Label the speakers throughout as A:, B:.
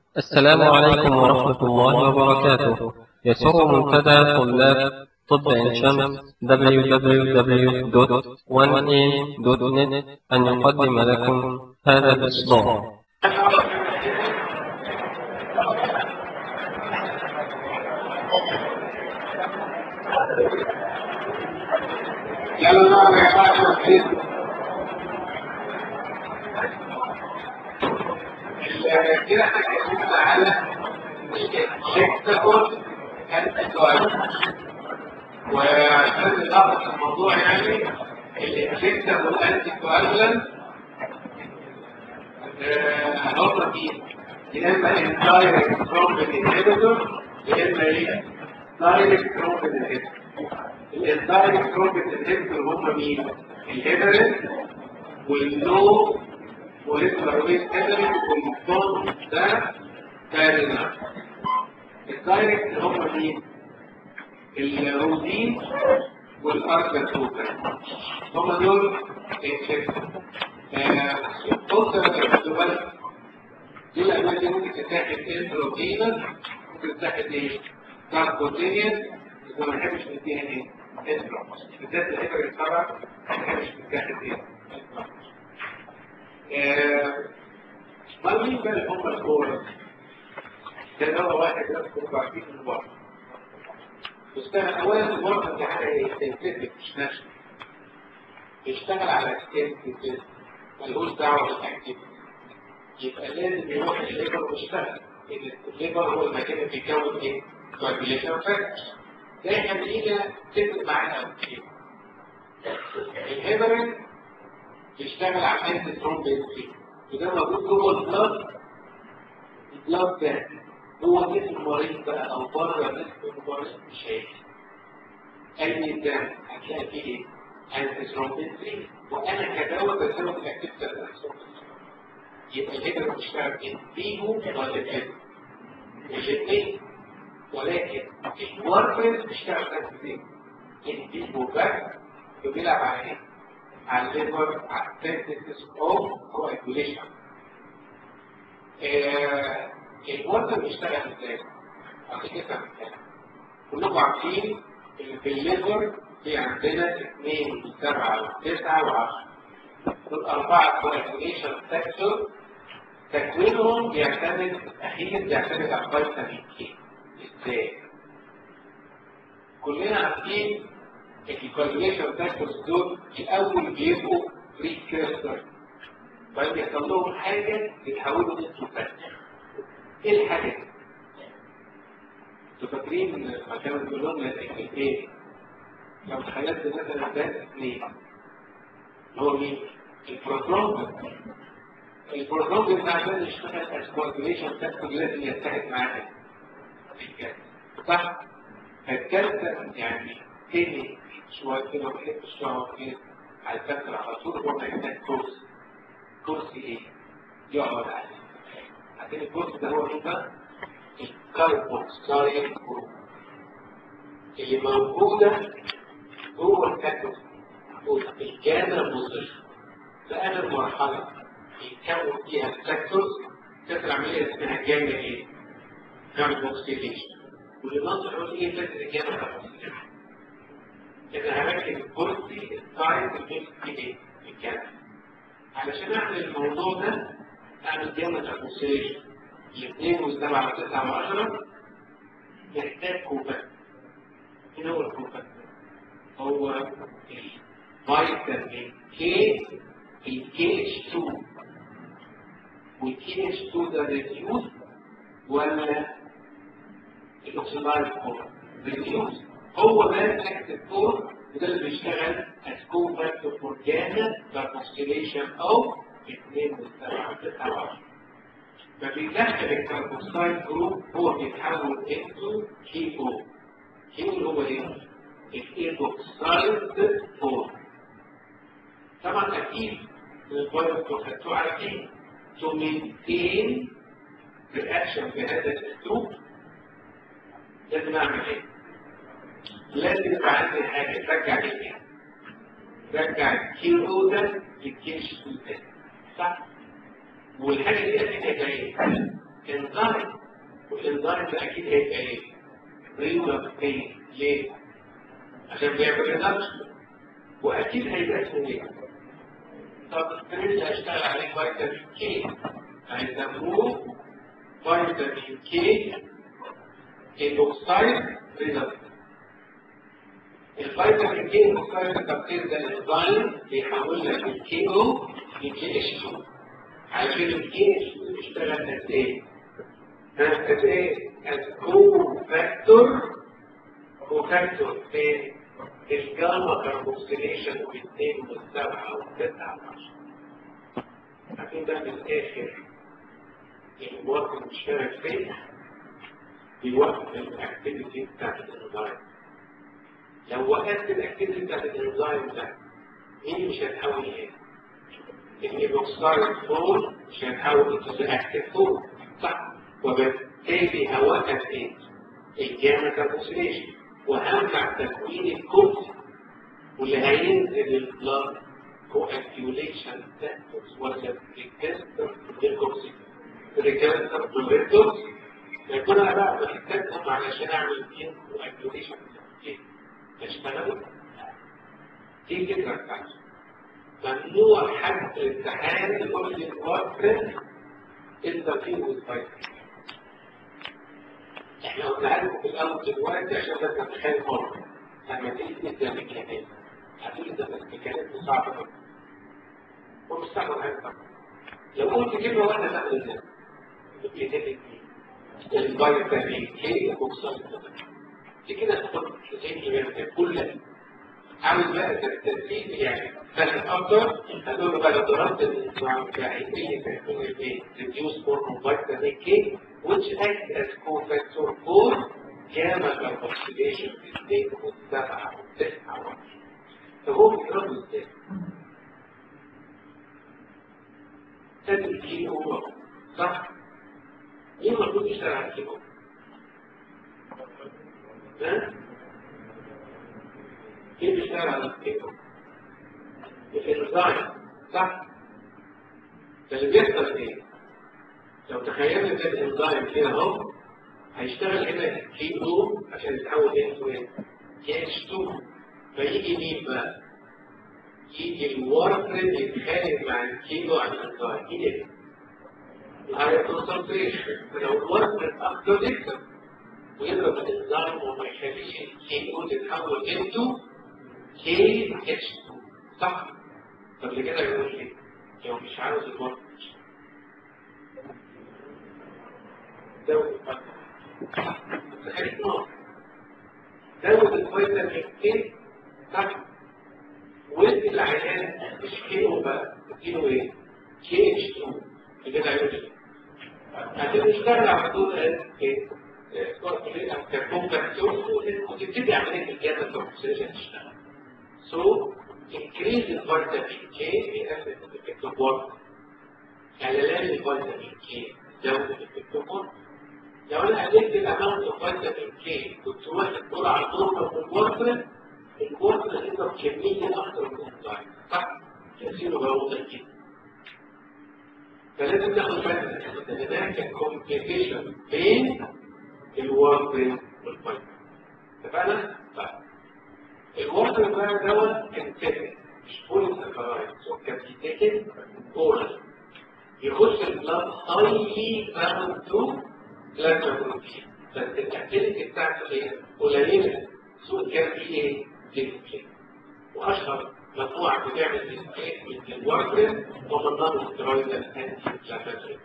A: السلام عليكم ورحمة الله وبركاته يسر منتدى طلاب طب عين شمس www.1am.net أن يقدم لكم هذا الإصدار
B: يلا نقرا يا جماعه الخير كده احنا اتكلمنا على الشكل الاسوار وعشان نلخص الموضوع يعني الانفكتر والانتي كواجولانت هما مين؟ يا اما الدايركت ترومبين انهبيتور يا اما ايه؟ دايركت ترومبين انهبيتور الدايركت ترومبين انهبيتور هما مين؟ الهيبرين واللو وليكولار ويت هيبرين والفون ده كارينا الدايركت هما مين؟ الروزين والاركاتوكا هما دول الانفكتور بص يا دول دي الأدوية دي ممكن تتاخد انتروفينس ممكن تتاخد ايه؟ كاربوتينيس بس ما بنحبش نديها ايه؟ انتروفينس بالذات الهيبر الطبع ما بنحبش تتاخد ايه؟ ما مين بقى اللي هم الكورة؟ ده دواء واحد بس كنتوا عارفين من بره بيشتغل اولا المرض دي حاجه ايه؟ سينثيتك مش ناشفه بيشتغل على السينثيتك ملهوش دعوه بالاكتيفيتي يبقى لازم يروح الليبر ويشتغل الليبر هو المكان اللي بيكون ايه؟ كوagulation فاكتورز ده يخلينا تفرق معانا قوي كتير الهيبرين بيشتغل على انتي ثرومبين وده موجود جوه البلاد البلاد ده جوه جسم المريض بقى او بره جسم المريض مش هيجي اي دم هتلاقي فيه ايه؟ انتي ثرومبين 3 وانا كدواء بزود الاكتيفيتي الثرومبين يبقى الهجرة بتشتغل ايه؟ فيهم ولا كده؟ الاثنين ولكن الورفرين بتشتغل تنفيذين الفيجو باك بيلعب على ايه؟ على الليفر على التنسيس اوف كواجوليشن الورفرين بيشتغل ازاي؟ عشان كده كلكم عارفين ان في الليفر في عندنا 2 7 و9 و10 دول أربعة كواجوليشن فاكتور تكوينهم بيعتمد أخيرا بيعتمد على فيتامين كي إزاي؟ كلنا عارفين الكواجوليشن فاكتورز دول الأول بيبقوا بريكيرسر بعدين بيحصل لهم حاجة يتحولوا لإنتو فاكتور إيه الحاجة دي؟ انتوا فاكرين ما كانوا بيقول لهم ايه؟ لو تخيلت مثلا ده اثنين هو مين؟ البروتون البروتون ده عشان يشتغل از كوagulation فاكتور لازم يتحد معاه الكالسيوم صح؟ فالكالسيوم يعني تاني شوية كده بحب الشعر كده على الفاكتور على طول هو محتاج كورس كورس ايه؟ يقعد عليه عشان الكورس ده هو ايه بقى؟ الكاربوكسايل جروب اللي موجودة جوه الكاتوس الجامع المصري لأن المرحلة يتكون فيها الفاكتورز تطلع عملية اسمها جامع ايه؟ كاربوكسيليشن واللي ناصر يقول ايه فكرة الجامع كاربوكسيليشن؟ إذا هركب الكرسي السايد اللي في ايه؟ الجامع علشان اعمل الموضوع ده اعمل جامع كاربوكسيليشن الاثنين والسبعة والتسعة وعشرة يحتاج كوفاكتور ايه هو الكوفاكتور؟ هو فيتامين كي الكي اتش 2 والكي اتش 2 ده ريديوس ولا الاوكسيدايز فور ريديوس هو ده الاكتف فور وده اللي بيشتغل از كو فاكتور فور جاما كاربوكسيليشن او 2 و7 و9 فبيدخل الكاربوكسيل جروب هو بيتحول انتو كي او كي هو ايه؟ الايبوكسايد فور طبعا اكيد الفيروس خدتوه عارفين تو مينتين رياكشن بهذا الاسلوب لازم اعمل ايه؟ لازم يبقى عندي حاجه ترجع ايه؟ رجع الكيلو ده للكيش ده صح؟ والحاجه دي اساسها ايه؟ انزايم والانزايم ده اكيد هيبقى ايه؟ ريدكتين ليه؟ عشان بيعمل ريدكشن واكيد هيبقى اسمه ايه؟ طب اللي هيشتغل عليه فيتامين كي هيسموه فيتامين كي الاوكسايد ريدكتين الفيتامين كي الاوكسايد ريدكتين ده الانزيم بيحول لك الكي او لكي اتش 2 عشان الكي اتش 2 يشتغل قد ايه؟ قد ايه؟ as كو فاكتور كو فاكتور في الجاما كاربوكسيليشن والاثنين والسبعة والتسعة والعشرة. لكن ده من الآخر المواطن مشترك فيه بيوقف الاكتيفيتي بتاعت الانزيم. لو وقفت الاكتيفيتي بتاعت الانزيم ده مين مش هتحول ايه؟ الايبوكسايد فور مش هتحول الى اكتيف فور صح وبالتالي هوقف ايه؟ الجاما كاربوكسيليشن وهمنع تكوين الكبس واللي هينزل البلاد كواكيوليشن فاكتورز ولا ريكستر للكوكسي ريكستر بالريكتورز يكون انا بقى محتاجهم علشان اعمل فين كواكيوليشن اشتغلوا دي الفكره بتاعتي ممنوع حد الامتحان يقول لي وقت انت فيه والفايتر احنا قلنا لكم في الاول دلوقتي عشان بس نتخيل مره لما تيجي تبدا ميكانيزم هتيجي تبدا ميكانيزم صعب قوي ومستقبل حاجه طبعا لو قلت كلمه واحده تاخد ازاي؟ بتبتدي الفيتامين كي وبوكسات دي كده تاخد 90% كلها عاوز بقى الترتيب يعني فاهم اكتر هتقول له بقى لو ضربت الانزيم بتاعي اللي بيكون ايه reduce hormone vitamin K which acts as cofactor for gamma carboxylation في الاثنين والسبعة والتسعة والعشرة فهو بيضربه ازاي؟ تدري الكيلو هو صح؟ مين المفروض يشتغل على الكيلو؟ ها؟ مين بيشتغل على الكيلو؟ الانزيم صح؟ فاللي بيحصل ايه؟ لو تخيلنا ان الانزيم كده اهو هيشتغل هنا كي او عشان يتحول انتو ايه؟ كي اتش 2 فيجي مين بقى؟ يجي الورفرين يتخانق مع الكيلو على الانزيم مين ايه؟ الهاير كونسنتريشن فلو الورفرين اكتر يكسب ويضرب الانزيم وما يخليش الكي او تتحول انتو كي اتش 2 صح؟ طب لكده يقول لي لو مش عاوز الورفرين زود الفيتامين زود الفيتامين كي صح وادي العيان مش كيلو بقى اديله ايه؟ كي اتش 2 كده هيقول ايه؟ هتشتغل على طول ايه؟ كربون كارتون وتبتدي عمليه الجامعه الكونسنتريشن تشتغل. So increase the vitamin K بيأثر في effective work. اعلان الفيتامين كي زود effective work. لو انا قللت الاماونت اوف فيتامين كي كنت واخد جرعه نورمال من الورفرين الورفرين هيبقى بكميه اكتر من الانزيم صح؟ تاثيره بقى واضح جدا فلازم تاخد بالك ان هناك كومبليكيشن بين الورفرين والفيتامين اتفقنا؟ طيب الورفرين بقى دوت كان تاكل مش بولي سكرايد كان بيتاكل اورال يخش البلاد هايلي باوند تو بلازما بروتين بس الاكتيفيتي بتاعته ايه؟ قليله سواء كان في ايه؟ ديسبلين واشهر مجموعه بتعمل ديسبلين من الورفرين ومن ضمن ستيرويد انتي انفلاماتوري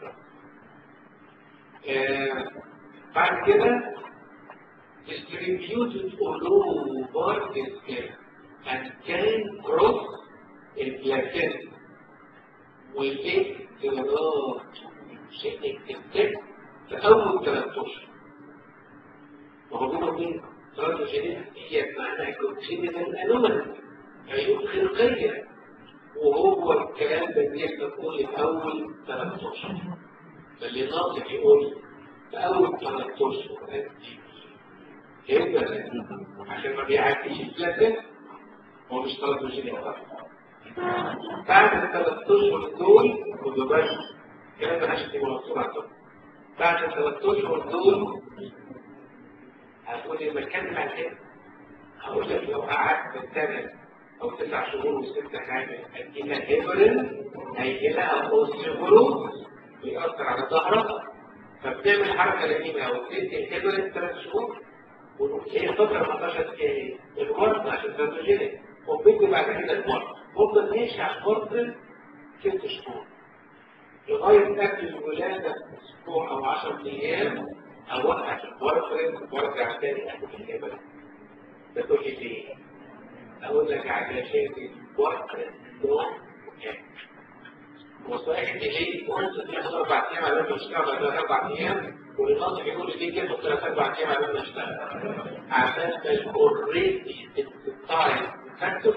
B: بعد كده distributed all over the skin and can cross البلاسينتا والليك جرات شيء التك في أول ثلاث أشهر وهو مين؟ ترانسجينيز هي معناها كونجينيتال أنومالي عيوب خلقية وهو الكلام ده بيحصل كل في أول ثلاث أشهر فاللي ناطق يقول في أول ثلاث أشهر يبقى عشان ما بيعديش البلاسينتا هو مش ترانسجينيز بعد الثلاث اشهر دول خدوا بالك الكلام ده هشتي ولا بسرعه بعد الثلاث اشهر دول هتقول لي بتكلم عن كده هقول لك لو قعدت سنه او تسع شهور وست حاجه ادينا هيبرين هيجي لها اوستيوبروز بيأثر على ظهرك فبتعمل حركه لئيمه او تدي الهيبرين ثلاث شهور هي فتره 14 ايه؟ الورد عشان تنتجينك وبتدي بعد كده الورد ممكن نمشي على الورد ست شهور لغايه قبل الولاده اسبوع او 10 ايام اوقف الورد وارجع تاني اخد الهيبرين ده تقول لي ليه؟ اقول لك علشان الوقت ده وصحيح ليه وانت تاخد اربع ايام على ما تشتغل بعد اربع ايام والناظر يقول لي ليه كده ثلاث اربع ايام على ما اشتغل عشان الاوريدي التايم فاكتور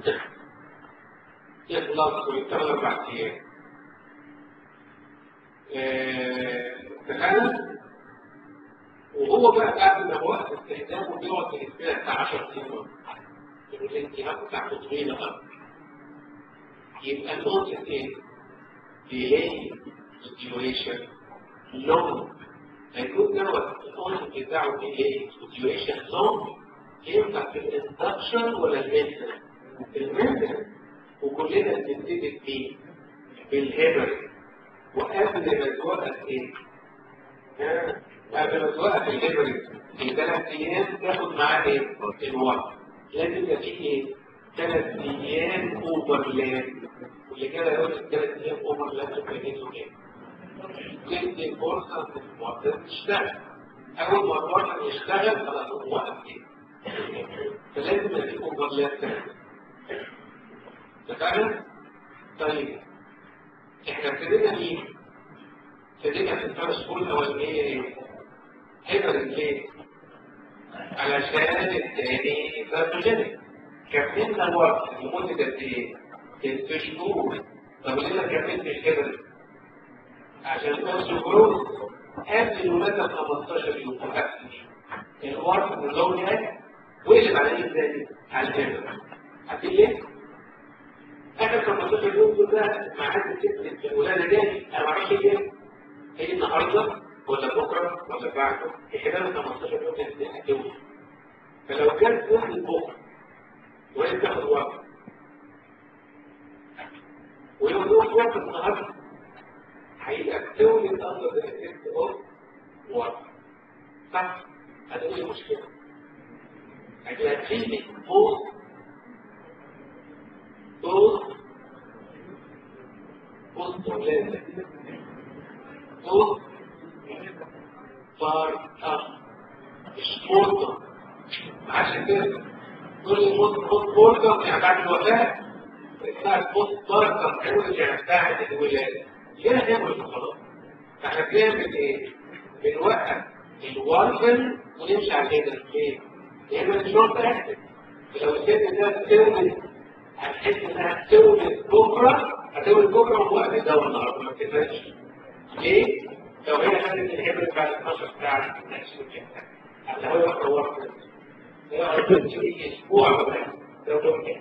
B: يخلص ويشتغل اربع ايام تخيل وهو بقى بعد ما وقت استخدامه بيقعد في الاسبوع بتاع 10 سنين الانتهاء بتاعته طويلة أوي يبقى النقطة ايه؟ delay duration long هيكون دوت النقطة بتاعه delay duration long ينفع في الاندكشن ولا المينتنس؟ المينتنس وكلنا بنبتدي فيه بالهيبر وقبل ما توقف ايه؟ ها؟ قبل ما توقف الهيبر في ثلاث ايام تاخد معاه ايه؟ الوقت لازم يبقى فيه ايه؟ ثلاث ايام اوفرلاب واللي كده يقول لك ثلاث ايام اوفرلاب تبقى ايه؟ تدي فرصه للمعدات تشتغل اول ما المعدات يشتغل خلاص هو وقف ايه؟ فلازم يبقى فيه اوفرلاب ثلاث اتفقنا؟ طيب احنا ابتدينا مين؟ ابتدينا في الثلاث شهور الاولانيه ايه؟ هبل ليه؟ علشان التاني باتوجينيك كملنا الوقت لمدة قد ايه؟ ست شهور طب ليه ما كملتش كده؟ عشان تنسوا جروث قبل الولادة 15 يوم وقفت الوقت اللون ده وقلب على ايه ازاي؟ على الهبل عارفين ليه؟ اخر 15 يوم دول ده معاد ست الولاده دي انا ما اعرفش ليه هي النهارده ولا بكره ولا بعده في خلال 15 يوم دي هتولد فلو كانت ولد بكره وهي تاخد وقت ولو تاخد وقت النهارده هيبقى بتولد اندر ذا افكت اوف وقت صح؟ هتقول ايه المشكله؟ هتلاقي بوست بوست بوست ولاده بوست فار اب سبورتر عشان كده كل بوست بوست بورتر يعني بعد الوفاه اسمها بوست بارتر تقول يعني بعد الولاده ليه هنعمل خلاص فاحنا بنعمل ايه؟ بنوقف الوالفن ونمشي على كده ليه؟ لان الشرطه اكتف لو الست ده تولد هتحس انها تولد بكره هتولد بكره ووقت الدواء النهارده ما بتفرقش ليه؟ لو هي خدت الحبر بعد 12 ساعه نفس الكلام حتى هو يتصور هي اسبوع بقى لو كده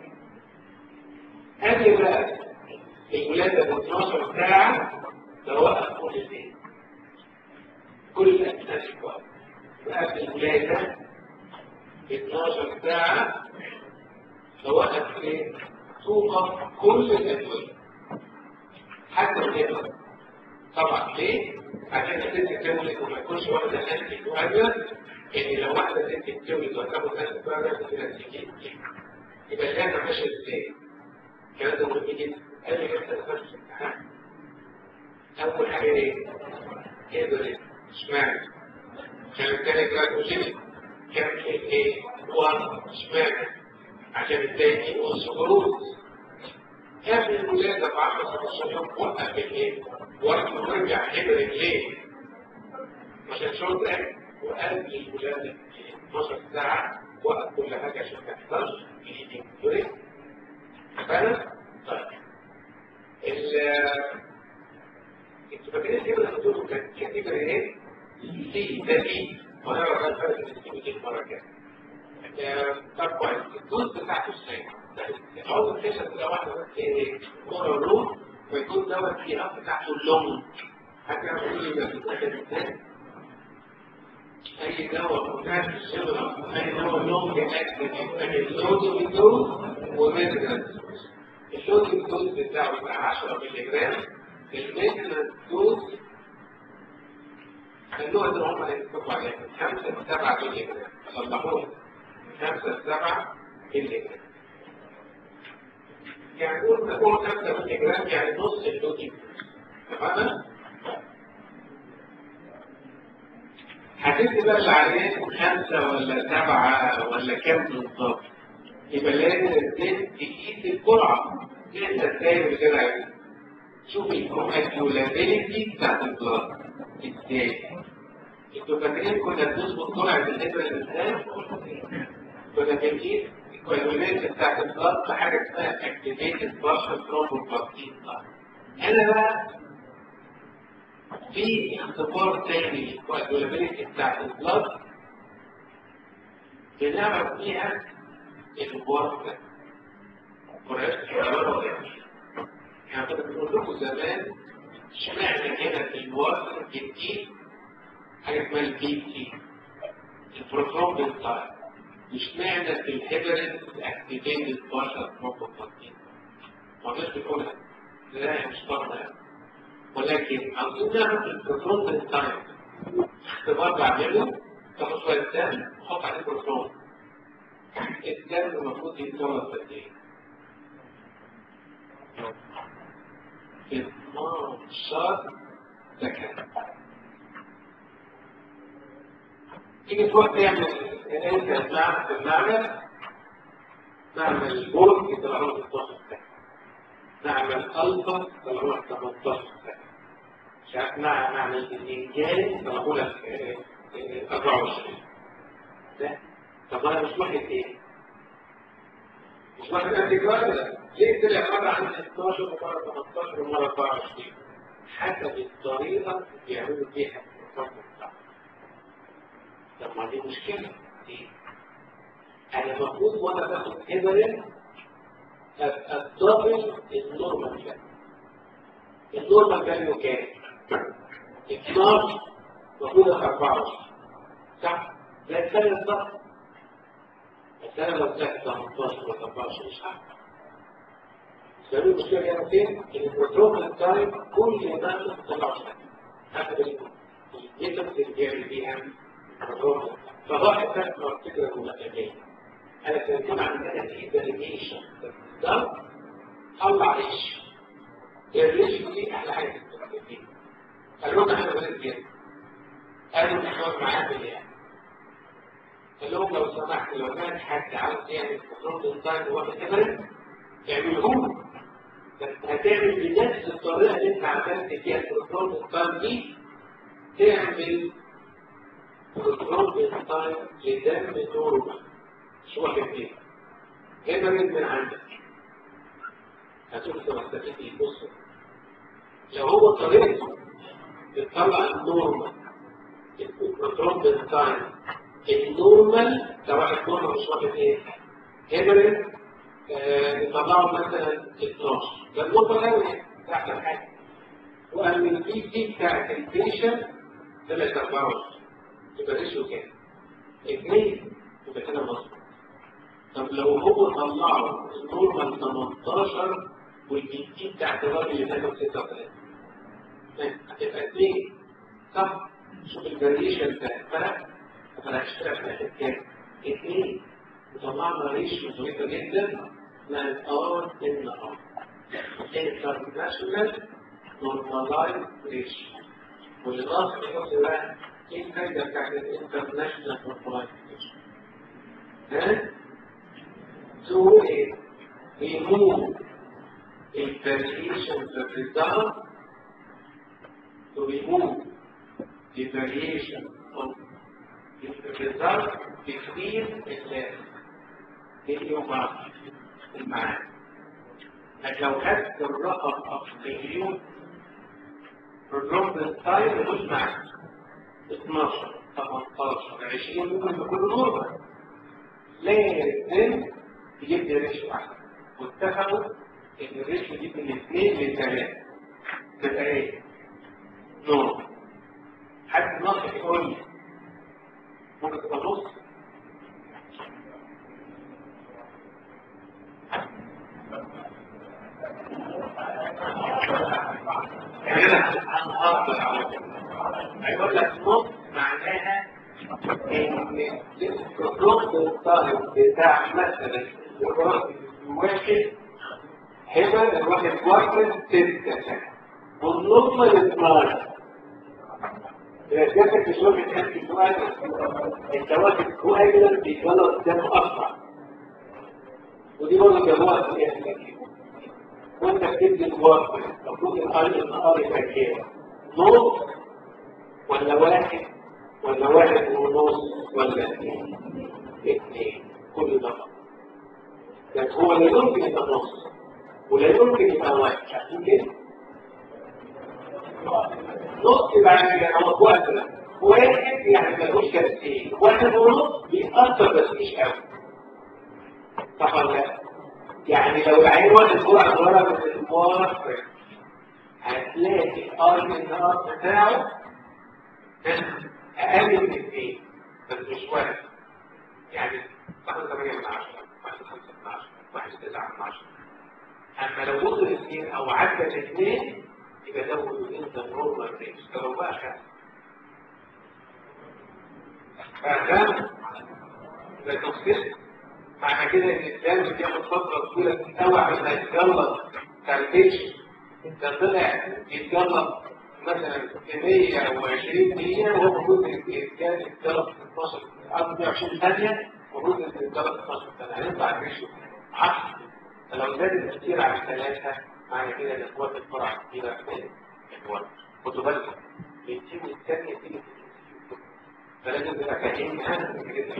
B: قبل بقى الولاده ب 12 ساعه توقف كل شيء كل الاسئله كويس وقبل الولاده ب 12 ساعه توقف ايه؟ توقف كل الادويه حتى الهبه طبعا ليه؟ عشان الست تولد وما يكونش واحده انتي كواجولانت ان لو واحده ست تولد وتاخد انتي كواجولانت تبقى سكين يبقى الهبه ماشيه ازاي؟ الكلام ده مهم جدا قال لي انت دخلت في الامتحان اول حاجه ايه؟ كبرت اشمعنى؟ عشان التاني جلايكوجينيك كان ايه؟ وان اشمعنى؟ عشان التاني والسكروز قبل الولاده ب 10 15 يوم وقف الايه؟ وقت ورجع كبر ليه؟ عشان شرط ايه؟ وقبل الولاده ب 12 ساعه وقف كل حاجه عشان ما يحصلش الايدين فانا طيب ال انتوا فاكرين الكلمه اللي بتقولوا كانت كاتيجوري ايه؟ سي ده بي وهنعرف بقى الفرق بين السي ودي المره الجايه. طب كويس الدوز بتاعته ازاي؟ اول كيسه تبقى واحده بس ايه؟ كوره روم ويكون دوت في الاب بتاعته لونج حتى يقول لي ده في الاخر ازاي؟ اي دواء مكان في الشجره اي دواء لونج اكتف اللودنج دوز وميدرنس اللودنج دوز بتاعه بتاع 10 مللي جرام الميدرنس دوز خلوها ان هم هيكتبوا عليها من 5 ل 7 مللي جرام صلحوها من 5 ل 7 مللي جرام يعني قول نقول 5 مللي جرام يعني نص اللودنج تمام هتدي بقى العيان خمسة ولا سبعة ولا كام بالظبط يبقى لازم تقيس الجرعة انت ازاي بكده عايز شوف الكوماكيولابيلتي بتاعت البلاد ازاي انتوا فاكرين كنا بنظبط جرعة الابرة ازاي؟ كنا بنقيس الكوماكيولابيلتي بتاعت البلاد بحاجة اسمها اكتيفيتد بارشل ثرومبوبلاستين انا بقى في اختبار تاني للكوادولابيلتي بتاعت البلد بنعرف فيها الورقة يعني كنا بنقول لكم زمان اشمعنى هنا في الورقة بنجيب حاجة اسمها البي تي البروترومبين تايب اشمعنى في الهيبرين الاكتيفيتد بارشل بروبوبلاستين ما قلناش بنقولها لا مش طبعا ولكن عاوزين نعرف البروتون تايم اختبار بعمله تاخد شويه دم وحط عليه بروتون الدم المفروض يتولد قد ايه؟ 12 سكند تيجي في وقت يعمل انت نعمل في المعمل نعمل بورد يطلع له 16 سكند نعمل الفا يطلع له 18 سكند مش عارف مع معنى الانجاز بقول لك 24 ده طب انا مش واحد ايه؟ مش واحد قد كده ليه طلع مره عن 16 ومره 18 ومره 24 حسب الطريقه اللي بيعملوا بيها الفرق بتاعهم طب ما دي مشكله ليه؟ انا المفروض وانا باخد هيبرين ابقى الدبل النورمال فاليو النورمال فاليو كام؟ 12 المفروض 24 صح؟ ده السنة الضغط السنة لو كانت 18 ولا 24 مش عارف سبب المشكلة هي فين؟ إن البروتوكول تايم كل ما تطلع سنة حسب الجسم اللي بيعمل بيها البروتوكول فواحد فاكر فكرة المتابعين أنا كان عندنا في فاليديشن ده طلع ريش الريش دي أحلى حاجة في التكليف قالوا لنا احنا بنت كده قالوا نحاول معاه بالله قال لهم لو سمحت لو كان حد عاوز يعمل كنترول انسان هو كده اعمله بس هتعمل بنفس الطريقه اللي انت عملت فيها الكنترول انسان دي تعمل كنترول انسان لدم نورمال مش واحد فيه هيبرد من عندك هتقول لك استفيد ايه بص لو هو طريقته بتطلع النورمال الكنترول بالتايم النورمال ده واحد نورمال مش واحد ايه هيبرين بيطلعوا مثلا 12 ده النورمال قوي ده احسن حاجه وقال البي سي بتاعت البيشنت طلعت 24 يبقى ريشيو كام؟ اثنين يبقى كده مظبوط طب لو هو طلعوا النورمال 18 والبي سي بتاعت الراجل اللي كانت 36 هتبقى اثنين صح شوف الفاريشن بتاع الفرق فانا هشتغل في اخر كام اثنين وطلعنا ريشيو ظريفه جدا اسمها الار ان ار انترناشونال نورمالايز ريشيو واللي ناقص يحط بقى ايه الفايده بتاعت الانترناشونال نورمالايز ريشيو ها تو ايه remove الفاريشن في الريزلت to remove the variation of the result between اليومات المعاد لكن لو خدت الرقم of مليون الرقم تايم مش معاد 12 18 20 ممكن تكون نورمال لازم تجيب لي ريشيو واحد واتفقوا ان الريشيو دي من 2 ل 3 تبقى ايه؟ نور حد ناصح يقول لي ممكن تبقى نص هنا هنهضر على هيقول لك نص معناها ان الكروب الطالب بتاع مثلا واحد هنا الواحد واحد ستة والنص الاثنار جاتك الشغل كان في سؤال انت واخد كوهيلر بيجلط دم اسرع ودي برضه جابوها في الاسم وانت بتدي الوقت المفروض القلب النهار يبقى كام نص ولا واحد ولا واحد ونص ولا اثنين اثنين كل ده لكن هو لا يمكن يبقى نص ولا يمكن يبقى واحد عشان كده نص يعني هو واحد واحد يعني ملوش تأثير واحد ونص بيأثر بس مش قوي صح ولا لا؟ يعني لو العين واخد جرعة صغيرة من الموافق هتلاقي ار ان ار بتاعه اقل من اثنين بس مش واحد يعني واحد 8 من 10 واحد 5 من 10 واحد 9 من 10 اما لو وصل اثنين او عدى اثنين يبقى ده انت نورمال رينج لو بقى خمسه فاهم؟ يبقى توكسيك معنى كده ان الدم بياخد فتره طويله قوي عشان ما يتجلط كالتيشن ده طلع يتجلط مثلا في 120 دقيقه وهو المفروض كان يتجلط 12 قبل 120 ثانيه المفروض يتجلط 12 ثانيه هيطلع الريشيو 10 فلو زادت كتير عن ثلاثه معنى كده ان اخوات الجرعه كتيره من الوقت خدوا بالكم التيم الثانيه تيجي فلازم تبقى فاهمين اهم كده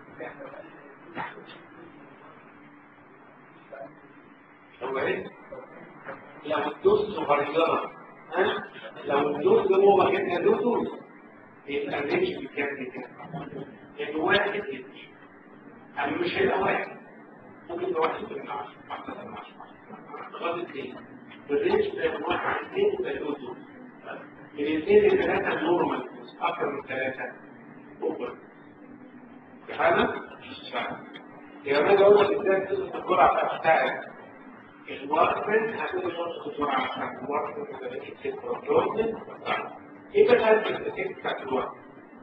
B: هو ايه؟ لو الدوز صغيرة ها؟ لو الدوز هو واخدها دوز يبقى الريش بكام كده؟ الواحد اثنين أما مش هيبقى واحد ممكن يبقى واحد من عشرة واحد من عشرة لغاية اثنين الريش ده من واحد اثنين يبقى له دوز من اثنين لثلاثة نورمال أكثر من ثلاثة أوبر في حالة؟ مش فاهم يبقى أنا بقول لك إزاي تظبط الجرعة بتاعتك الوارفن هتقول نقطة الجرعة عشان الوارفن إذا بقيت ست بروتين يبقى ده التكتيك بتاعت الوارفن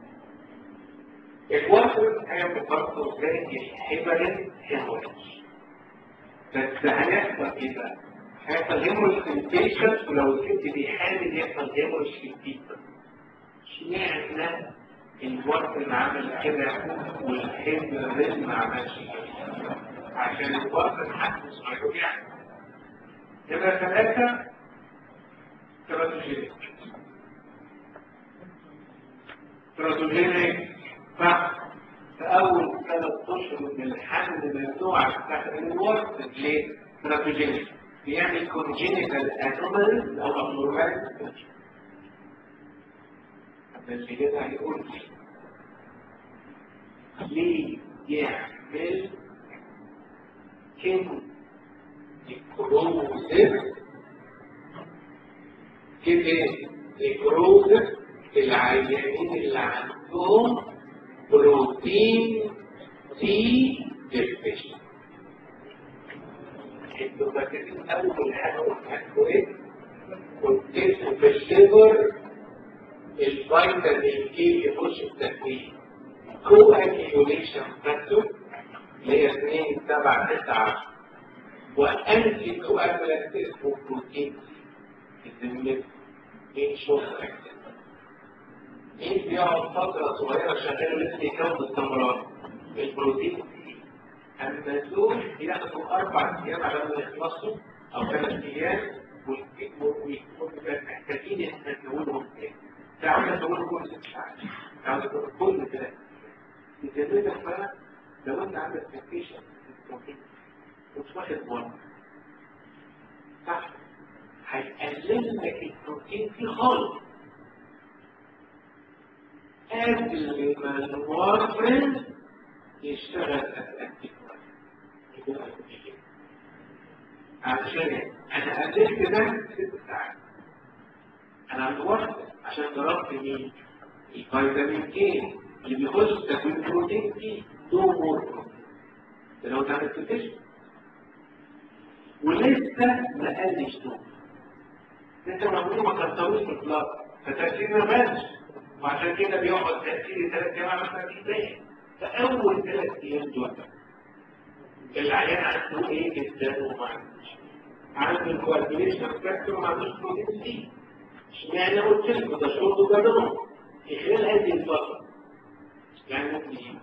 B: الوارفن هيعمل برضه زي الهيبرين هيموريج بس هيحصل ايه بقى؟ هيحصل هيموريج سنتيشن ولو الست دي حامل يحصل هيموريج في البيتا اشمعنى الوارفن عمل كده والهيبرين ما عملش كده؟ عشان الوارفن حجمه صغير يعني يبقى ثلاثة تراتوجينيك تراتوجينيك صح في أول ثلاث أشهر من الحمل ممنوع تستخدم الوقت ليه؟ تراتوجينيك بيعمل كونجينيتال انومالز أو أبنورمال اللي كده هيقول ليه يعمل كم الكروزر كده الكروزر العيانين اللي عندهم بروتين سي ديفيشن انتوا فاكرين اول حاجه قلتوا ايه؟ قلت في الليفر الفيتامين كي يخش التكوين كو اكيوليشن فاكتور اللي هي 2 7 9 10 وأنتي كوأجلت اسمه بروتين الذمة من شوط أكتر مين بيقعد فترة صغيرة شغال لسه يكون استمرار البروتين أما دول بياخدوا أربع أيام على ما يخلصوا أو ثلاث أيام ويكونوا محتاجين إن نقولهم تاني تعالى تقول كل ست ساعات تعالى تقول كل ثلاث الذمة بقى لو أنت عندك تنفيشن البروتين مش واخد مرة صح هيقلل لك البروتين فيه خالص قبل ما الوارفرين يشتغل أتأكد عشان أنا قللت ده ست ساعات أنا الوقت عشان ضربت مين؟ الفيتامين كي اللي بيخش تكوين بروتين فيه نو مور ده لو تعمل تكتشف ولسه ما قالش نو لسه معمول ما كتروش في البلاط فتأثير ما بانش وعشان كده بيقعد تأثير ثلاث أيام على 30 دقيقة فأول ثلاث أيام دول العيان عنده إيه جدا وما عندوش عنده الكوالكوليشن فاكتور وما عندوش بروتين سي اشمعنى قلت لكم ده شرط وجربه في خلال هذه الفترة يعني ممكن ايه؟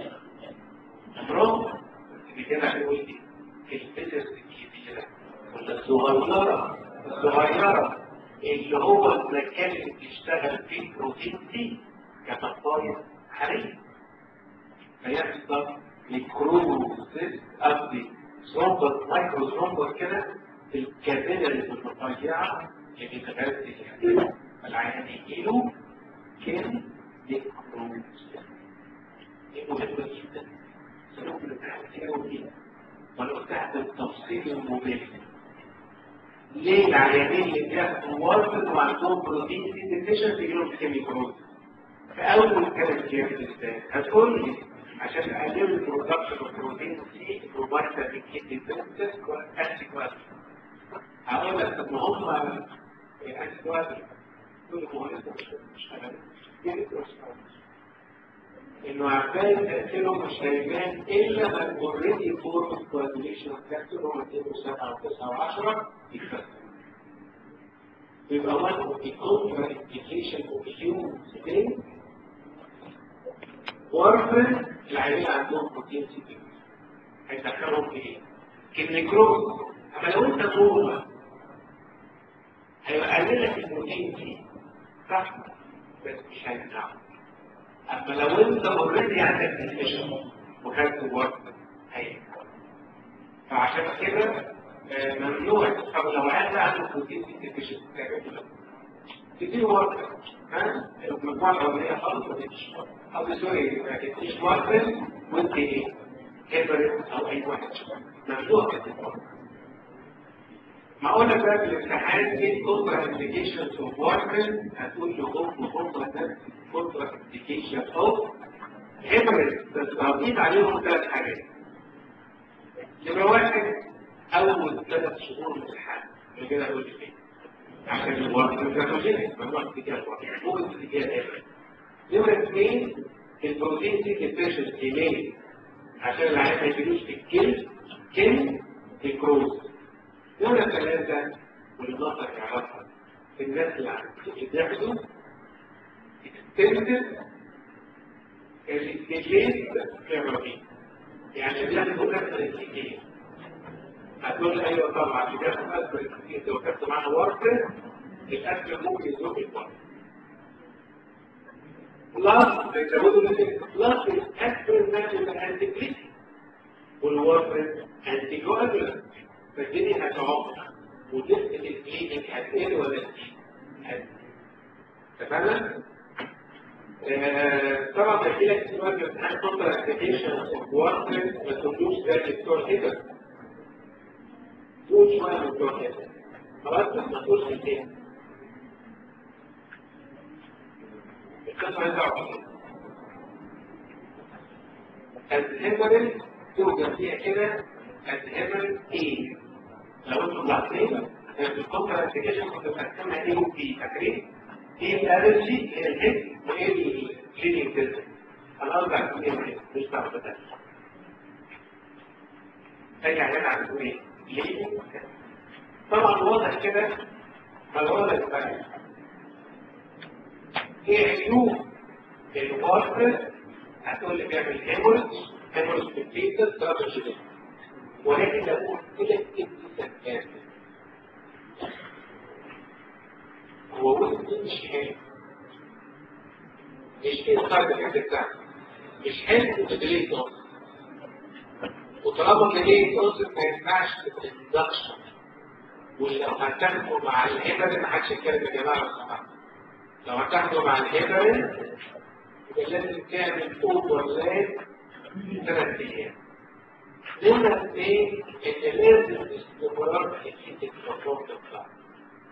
B: أمراض اللي كده هيقول لي الفكر الكبيرة ولا الصغيرة الصغيرة اللي هو المكان اللي بيشتغل فيه بروتين سي كتطاير حرية فيحصل ميكروسيس قصدي ثرومبس مايكرو ثرومبس كده في الكابيلاري المتفرعة اللي بتغذي الحديد العيان يجيله كان ميكروسيس دي مهمة جدا سنوك الامتحان كتير وكتير وانا قلتها بالتفصيل الممل ليه العيانين اللي بياخدوا وارفن وعندهم بروتين سي ديفيشن بيجيلهم كيميكروز في اول ثلاث ايام بالذات هتقول لي عشان اقلل البرودكشن اوف بروتين سي بروفايتا بكيتي بنتس وانتي كوادر هقول لك طب ما هم الانتي كوادر دول مهمتهم مش مش انه عبال تأثيرهم مش هيبان الا من اوريدي فورم كوادريشن فاكتور هو 207 و9 و10 يتفكر يبقى one of the contraindication of use today وارفن العيانين عندهم بروتين سي هيدخلهم في ايه؟ كالنيكروز اما لو انت طوبة هيبقى قلل لك البروتين سي صح؟ بس مش هينفعك اما لو انت اوريدي عندك ديفيشن وخدت وقت هينفع فعشان كده ممنوع طب لو عايز عنده بروتين ديفيشن تديه وقت ها المجموعه الاولانيه خالص ما تديش او سوري ما تديش وقت وانت ايه هيبرد او اي واحد ممنوع تديه ما اقول لك بقى في الامتحان ايه الكونترا انديكيشنز اوف وارفن هتقول له هم هم كونترا انديكيشن اوف هيبرد بس هضيف عليهم ثلاث حاجات نمرة واحد أول ثلاث شهور من الحمل من كده أقول لك إيه؟ عشان الوارفن كاتوجينيك ممنوع تديها الوارفن ممكن تديها هيبرد نمرة اثنين البروتين سي ديفيشنسي ليه؟ عشان العيان ما يجيلوش في الجلد كل الكروز نمرة ثلاثة والنظر يعرفها الناس اللي بياخدوا extended الاتجاه كاميرين يعني بياخدوا أكثر الاتجاه هتقول لي أيوة طبعا اللي بياخد أكثر الاتجاه لو كنت معانا ورقة الأكل ممكن يزوج الورقة بلس بيزودوا بلس الأكثر الناس اللي أنتي والورقة أنتي كوادولانت فالدنيا هتعمق ودفء الكلينيك هتقل ولا تزيد تمام طبعا بحكي لك سؤال في امتحان كونتر ابلكيشن اوف وارفن ما تقولوش ده دكتور كده تقول شويه من دكتور كده خلاص بس ما تقولش التاني القصه عايز اعرف الهيبرين توجد فيها كده الهيبرين ايه لو انتم ملاحظين في الكونتر ابلكيشن كنت بقسمها ايه وبي فاكرين؟ ايه الالرجي هي الهيد وايه الكلينيك تيست انا ارجع اقول ايه مش بعرف ده تاني عيان عنده ايه؟ ليه؟ طبعا واضح كده فالواضح بقى ايه عيوب الوارفر هتقول لي بيعمل هيموريج هيموريج في الفيتس ترابل ولكن لو قلت لك انت هو وزن مش حلو مش كده الفرق الحاجة بتاعته مش حلو بدليل نقص وطالما بدليل نقص ما ينفعش تتدخل ولو هتاخده مع الهبل ما حدش يتكلم يا جماعه لو سمحت لو هتاخده مع الهبل يبقى لازم تعمل اوفر لاب ثلاث ايام نمرة اثنين ان لازم استمرار حته الفورم تطلع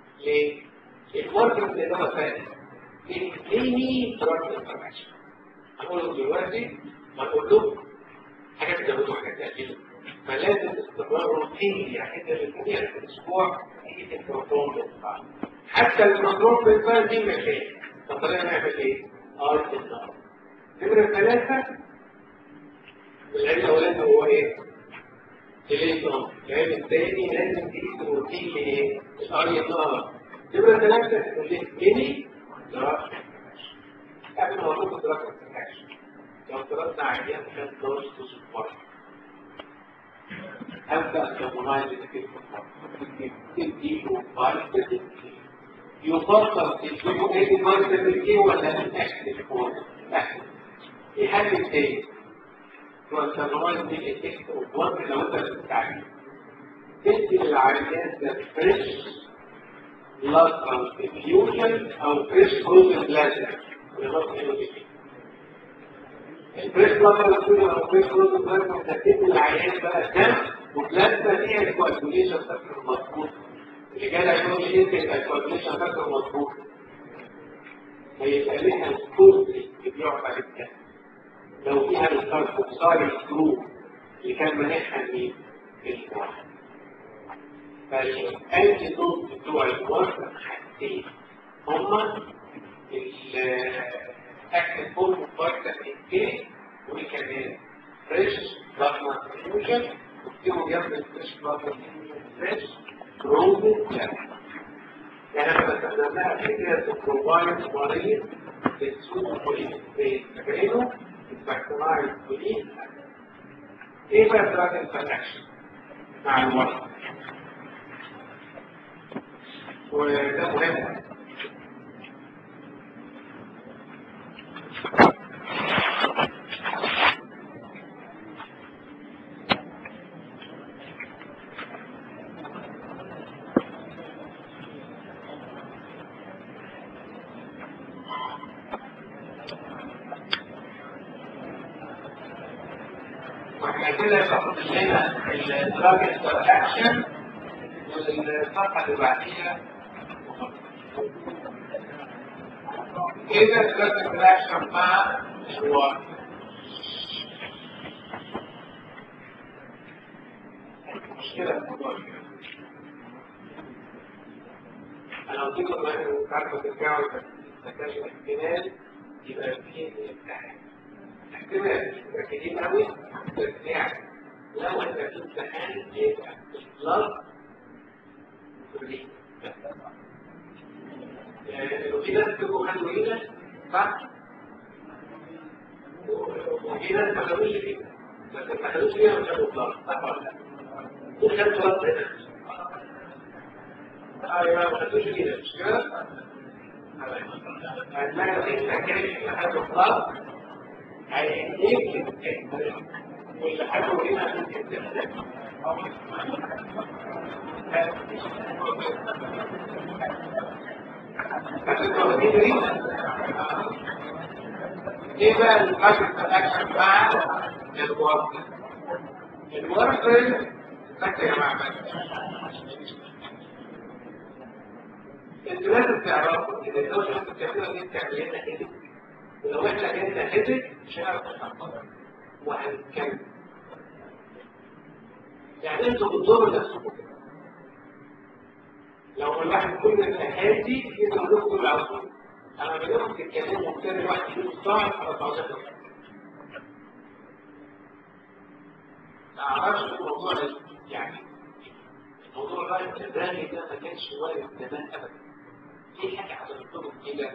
B: ليه؟ الورك اللي ده ثاني الكليني دراج انتراكشن هنقولهم دلوقتي وهنقول لكم حاجات تزودوا حاجات تقللوا فلازم استمرار روتيني يعني انت الاثنين في الاسبوع تيجي البروتون بيطلع حتى البروتون بيطلع دي مكان فطلعنا نعمل ايه؟ ار النار نمرة ثلاثة العلم الأولاني هو ايه؟ الإنسان العلم الثاني لازم تيجي روتين لايه؟ الار النار نمرة ثلاثة الاثنين دراسة قبل ما اقول دراسة الحاجة لو درسنا عيان كان دورس اسبوع ابدا كمنايز تديله فايتامين كي يفضل تديله ايه فيتامين كي ولا الاكتف فور في حاجه تاني والتنويز دي التكت اوف لو انت بتستعمل تدي للعيان ده فريش بلاد ترانسفيوجن او فريش بروتين بلازما البريس بلاد ترانسفيوجن او فريش بروتين بلازما تدي للعيان بقى دم وبلازما فيها الكوagulation فاكتور مظبوط اللي جاي يقول لي انت الكوagulation فاكتور مظبوط هيبقى لها الكود اللي بيقعد على الدم لو فيها الكاربوكسايل جروب اللي كان مانعها مين؟ الواحد فالأنتي دوت بتوع الوزن حاجتين هما الأكل فورم فيتامين كي وكمان فريش بلازما فيوجن واكتبوا جنب الفريش بلازما فيوجن فريش بروزن بلازما يعني انا بستخدمها فكرة البروفايل مريض للسوق مريض فاكرينه؟ البكتيريا الكولين ايه بقى دراج انتراكشن مع الوقت وده مهم واحنا كده باخد لنا الدراج انتراكشن والصفحه اللي بعديها كده الدراج انتراكشن مع الوقت مشكلة الموضوع انا قلت لكم ان الكارت بتاعه تكتشف احتمال يبقى فيه امتحان احتمال مركزين قوي بس يعني لو انت في امتحان يبقى البلد فري لو في ناس تبقوا خدوا هنا صح؟ وفي ناس ما خدوش فيها بس ما خدوش فيها مش خدوا بلد صح ولا لا؟ دول خدوا بلد هنا ايوه ما خدوش فيها مش كده؟ هتلاقي انت كده خدوا بلد هيديك واللي حاجه هنا ممكن تحتاج ايه بقى الفاكتور اكشن مع الورد الورد فاكر يا جماعه انتوا لازم تعرفوا ان الدوشه اللي بتعملها دي بتعمل لنا كده ولو احنا جبنا هدك مش هنعرف نحققها وهنكمل يعني انتوا بتضروا نفسكم لو الواحد كل الهادي يقدر يدخل العصر انا بناخد الكلام وبالتالي الواحد يقول صعب على بعضها ما اعرفش الموضوع يعني الموضوع الراي الثاني ده ما كانش وارد زمان ابدا في حاجه على الطرق كده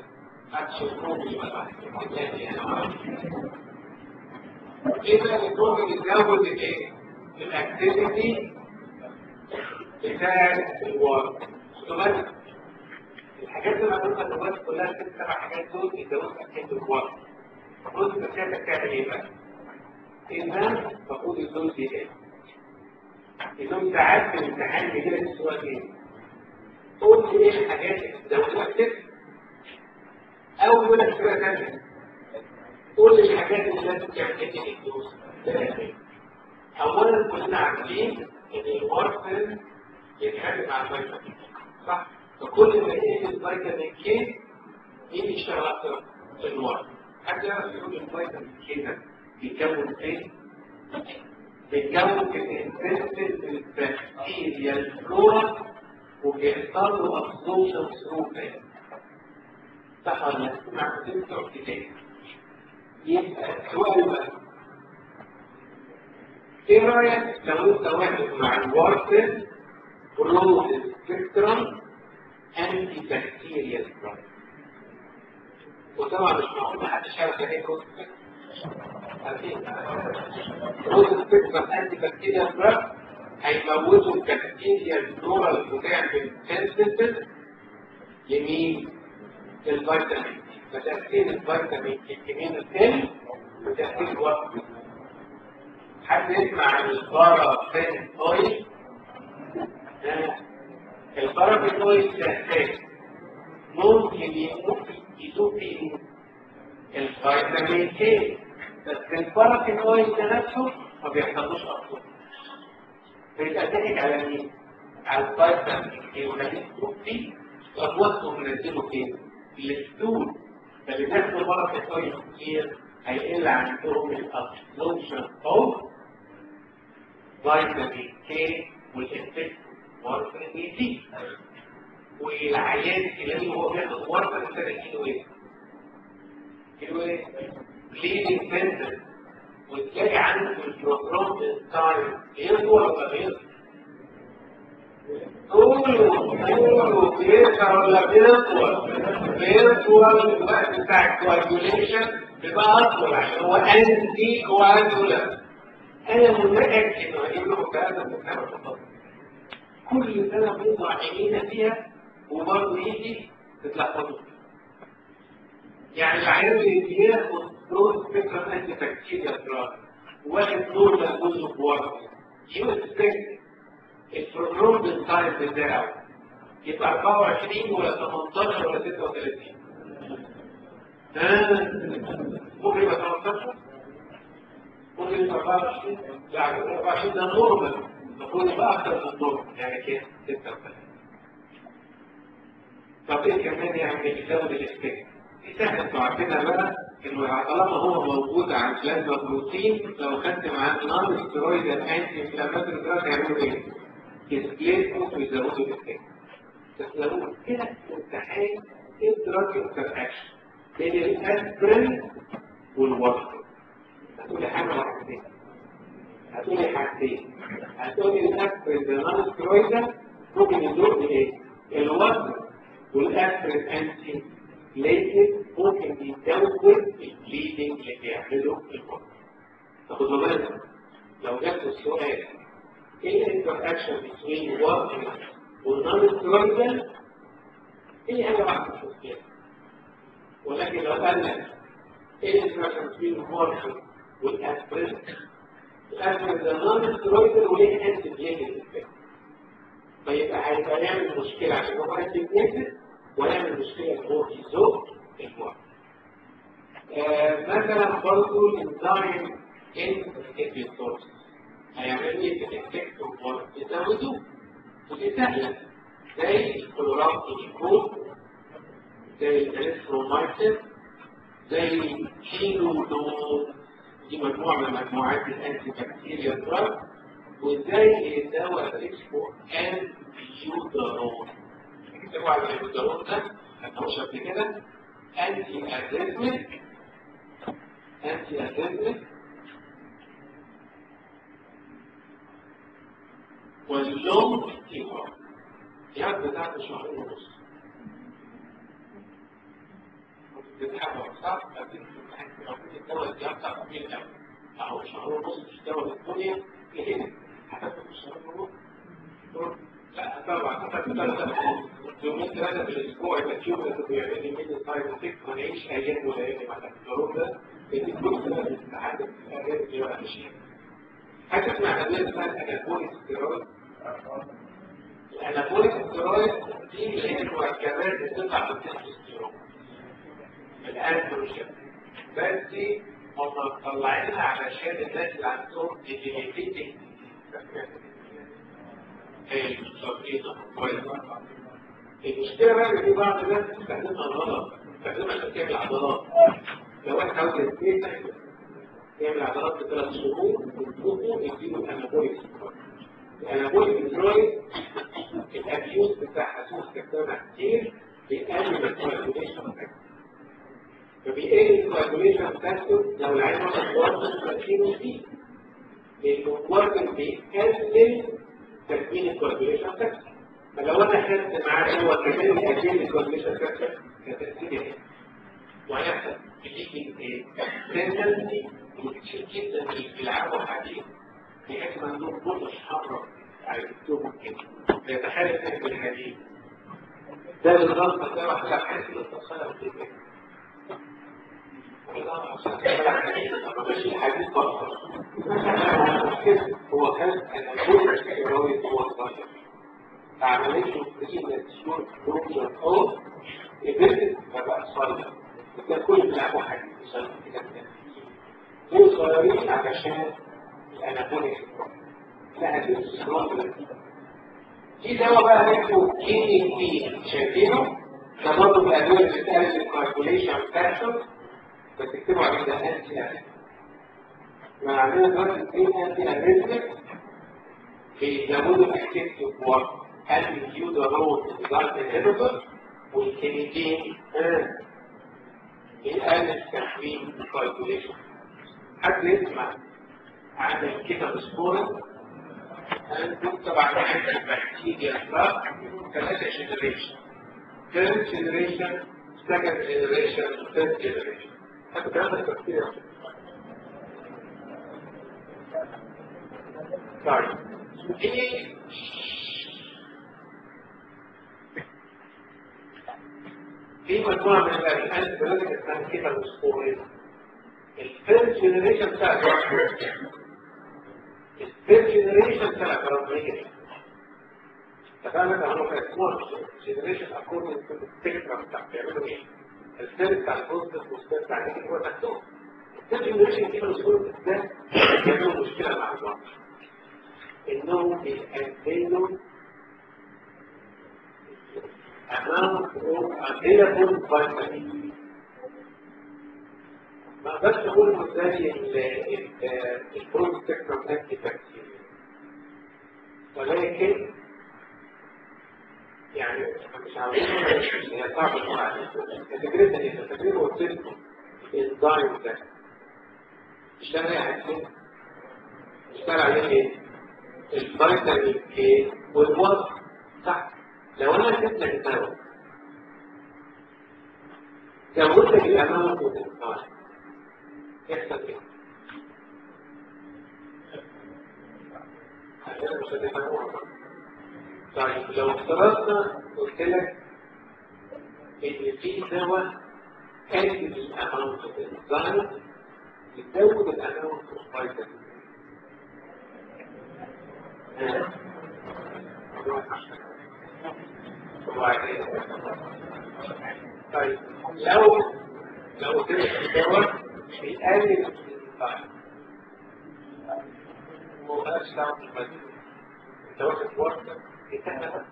B: إذا الدور بيتزود الايه؟ الاكتيفيتي بتاع الورك بس الحاجات اللي هنقولها دلوقتي كلها ست سبع حاجات دول بيتزودوا اكتيفيتي الورك المفروض المسافه بتعمل ايه بقى؟ إذا المفروض الدول دي ايه؟ الدول ساعات في الامتحان بيجي لك السؤال ايه؟ قول لي ايه الحاجات اللي بتزودوا اكتيفيتي أو يقول لك فكرة ثانية قول لي الحاجات اللي لازم تعمل ايه الدوز أولا كلنا عارفين إن الورفن يتحدث مع الفيتامين صح؟ فكل ما يقل الفيتامين كي مين يشتغل أكتر؟ الورفن حد يعرف يقول الفيتامين كده بيتكون فين؟ بيتكون في الانتستين البكتيريا الفلورا وبيحصل له ابسوربشن ثرو فين صح ولا لا؟ مع بتوع كتير يبقى السؤال بقى ايه رايك لو انت واحد مع الوارفر برود سبيكترم انتي بكتيريال دراج وطبعا مش معقول ما حدش يعرف يعني ايه برود برود سبيكترم انتي بكتيريال دراج هيموتوا البكتيريا الفلورا اللي بتعمل سنسيتيف لمين؟ للفيتامين فتأثير الفيتامين كمين الثاني وتأثير الوقت حد يسمع عن البارافين اويل البارافين اويل تحتاج ممكن يموت يدوب فيه الفيتامين كي بس البارافين اويل ده نفسه ما بيحصلوش اصلا فيبقى ضحك على مين؟ على الفيتامين كي وخليه يدوب فيه وأبوته منزله فين؟ الستول فاللي بياخدوا بارافين اويل كتير هيقل عندهم الابسوربشن اوف فيتامين كي والانفكت وارفرين دي والعيان تلاقيه وهو بياخد وارفرين ابتدى كيلو ايه؟ كيلو ايه؟ بليدنج سنتر وتلاقي عنده البروجرام تايم يطول ولا بيطول؟ طوله طوله بيرجع ولا بيطول؟ بيطول الوقت بتاع الكواجوليشن بيبقى اطول عشان هو انتي كواجولانت انا متاكد وهجيب لكم الكلام ده في الكلام كل سنه بنضع عينينا فيها وبرضه يجي تتلخبطوا يعني العيان اللي بياخد دور فكره انتي بكتيريا دراج واخد دور ده جزء بورد يوسبكت البروجرام تايم بتاعه يبقى 24 ولا 18 ولا 36 ها ممكن يبقى 18 ممكن يبقى 24 يعني 24 ده نورمال المفروض يبقى اكتر من النورمال يعني كده 36 طب ايه كمان يعني بيزود الاستيك دي سهله انتوا عارفينها بقى انه طالما هو موجود على البلازما بروتين لو خدت معاه نون ستيرويدال انتي انفلاماتوري دراج هيعملوا ايه؟ يسبليتوا ويزودوا الاستيك تسألون كده في الامتحان ايه الدراج انتر اكشن بين الاسبرين والوصل هتقولي حاجه واحدتين هتقولي حاجتين هتقولي الاسبرين ده نون ستيرويدال ممكن يدور بايه؟ الوصل والاسبرين انتي ليتد ممكن يزود البليدنج اللي بيعمله الوصل تاخدوا بالك لو جات السؤال ايه الانتر اكشن بين وصل والنون ستيرويدال هي حاجه واحده في السياسه ولكن لو قال لك ايه الفرق بين الهورمون والاسبرين الاسبرين ده نون ستيرويدال وليه انتي بليتد افكت فيبقى هيبقى يعمل مشكله عشان هو انتي بليتد ويعمل مشكله ان هو بيزود الهرمون آه مثلا برضه الانزيم انهبيتورز هيعمل ايه في الافكت والهرمون يزودوه ودي سهله زي الكلورام كيكول زي الاريثرومايسين زي كيلو دول دي مجموعة من مجموعات الانتي بكتيريا دراج وزي الدواء اللي اسمه انتيودارون اكتبوا على الانتيودارون ده هتقولش قبل كده انتي اريثميك انتي اريثميك واللونج كيبر يعني بتاعت شهرين ونص بتتحرك صح لكن الدواء الجامعة بتاع طويل قوي اهو شهر ونص تشتغل الدنيا لهنا هتاخد شهر ونص لا طبعا هتاخد ثلاثة يومين ثلاثة في الأسبوع يبقى تشوف إنك بيعمل لي ميد سايد افكت ونعيش أيام وليالي مع الدكتور ده لأن كل سنة بتتعدد في الأيام اللي هو ماشيين. هتسمع أدوية اسمها الأنابوليك ستيرويد الأنابوليك ستيرويد دي اللي هي المركبات اللي بتطلع في التستوستيرون الأندروجين بس هم مطلعينها علشان الناس اللي عندهم ديجينيتيتنج المشكلة بقى ان في بعض الناس بتستخدمها غلط بتستخدمها عشان تعمل عضلات لو واحد عاوز يتنفس يعمل عضلات في ثلاث شهور وتفوقه يديله الانابوليك الانابوليك سترويد الابيوز بتاعها سوء استخدامها كتير بيقلل الكواجوليشن فبيقلل الكواجوليشن فاكتور لو العين واخد وزن 30 فيه لانه الوزن بيقلل تكوين الكواجوليشن فاكتور فلو انا خدت معاه هو كمان يقلل الكواجوليشن فاكتور كتأثير وهيحصل بتيجي ايه؟ تندنسي كتير جدا بيلعبوا حديد بحيث ما عندهم نقطة حمراء على الدكتور كده بيتحالف من الحديد ده بالغلطة ده واحد حاسس ان التصالح في كده هو كان الجزء الكروي هو الصغير عملية بريمة شورت بروجر او قدرت فبقى صغير ده كل بلعبه حاجة بسبب كده دول صغيرين علشان الانابوليك لا هتبقى في دواء بقى اسمه كي بي شايفينه ده برضه من الادويه اللي بتقلل الكالكوليشن فاكتور بس اكتبوا عليه ده انتي اريثميك ما عندنا دلوقتي اثنين انتي اريثميك بيزودوا الاكتيفيتي وورك الفيودرول ديزاين انهبيتور والكينيدين بيقلل تكوين الكالكوليشن حد يسمع عن الكيتابسبورين انتم طبعا عندك بكتيريا ثلاثة جنريشن third generation second generation third generation حتى كلام البكتيريا طيب ايه في مجموعة من الانتبيوتيك اسمها كيتابسبورين الثيرد جنريشن بتاع الثيرد جنريشن بتاع الرمية اتفقنا ان هم اسمهم جنريشن اكوردنج تو السبيكترم بتاع بيعملوا ايه؟ الثيرد بتاع البوزيتيف والثيرد بتاع النيجاتيف هو تحتهم الثيرد جنريشن دي مسؤول ده بيعملوا مشكلة مع الوقت انهم بيقللوا amount of available vitamin ما اقدرش اقول انه زي البروت سبيكترم انتي بكتيريا ولكن يعني مش عاوزين هي صعبه شويه فكرتها ايه؟ فكرتها قلت لكم الانزيم ده اشتغل ايه يا حسين؟ اشتغل عليه ايه؟ الفيتامين كي والوزن صح لو انا جبت لك دواء زودت لك الامام والانزيم يحصل ايه؟ طيب لو افترضنا قلت لك ان في دواء قلل الاماونت اوف انزيم يزود الاماونت اوف فيتامين طيب لو لو قلت لك الدواء بيقلل الانسان ومبقاش دعوه بالبدن انت واخد ورقه بتاعها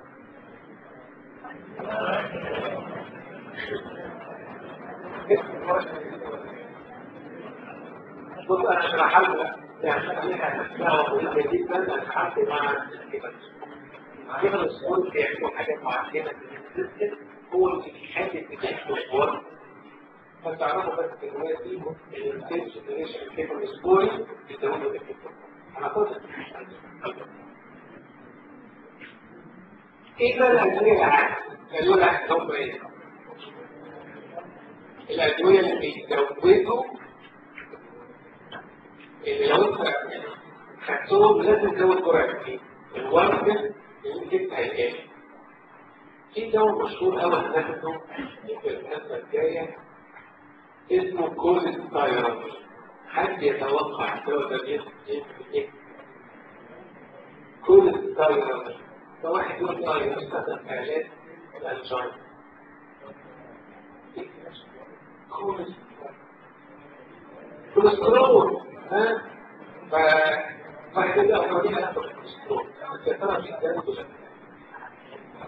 B: بص انا اشرحها لك يعني خليها دعوه مهمه جدا انا شرحت مع الكبد كبد الصوت بيعملوا حاجه معينه في السيستم هو اللي بيحدد بتاعته الورقه فتعرفوا بس دلوقتي الانتاج جنريشن كيبل سكوري بيزودوا الكيبل انا قلت ايه بقى الادويه العكس الادويه العكس هم ايه الادويه اللي بيزودوا اللي لو انت خدتهم لازم تزود جرعه ايه الوزن يمكن هيقل في دواء مشهور قوي هناخده في الحصه الجايه اسمه كوليستيرول حد يتوقع الدواء ده بيعمل ايه؟ كوليستيرول ده واحد يقول اه يستخدم في علاج الانجين كوليسترول ها ف واحد يقول اه هو دي علاقه بالكوليسترول السيطره في الدم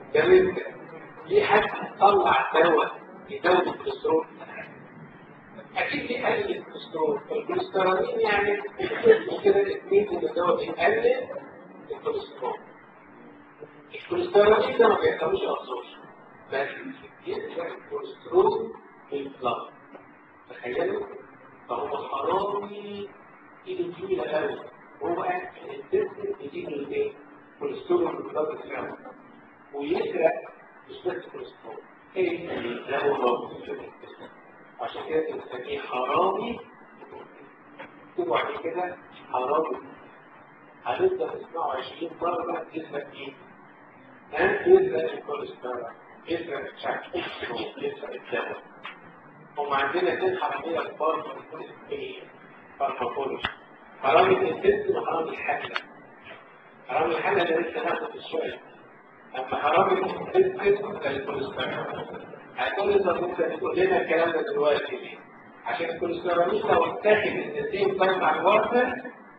B: جميل في حد طلع دواء يزود الكوليسترول اكيد بيقلل الكوليسترول الكوليسترول يعني كده الاثنين ان الدواء بيقلل الكوليسترول الكوليسترول ده ما بيحتويش ابسوربشن بس بيحرق الكوليسترول في البلاد تخيلوا فهو حرامي ايده طويله قوي هو قاعد في الدسم يجيب الايه؟ كوليسترول في البلاد بتاعه ويسرق مش بس كوليسترول ايه ده هو عشان كده بنسميه حرامي اكتبوا عليه كده حرامي هنفضل نسمعه 20 مرة يسرق ايه؟ ها؟ يسرق الكوليسترول يسرق الشعب يسرق الدم هم عندنا اثنين حرامية كبار في الفارماكولوجي حرامي الانتست وحرامي الحلة حرامي الحلة ده لسه هناخد في السؤال اما حرامي الانتست ده الكوليسترول هتقول لي طب انت بتقول لنا الكلام ده دلوقتي ليه؟ عشان الكوليسترول لو اتاخد النسيم طيب مع الوردر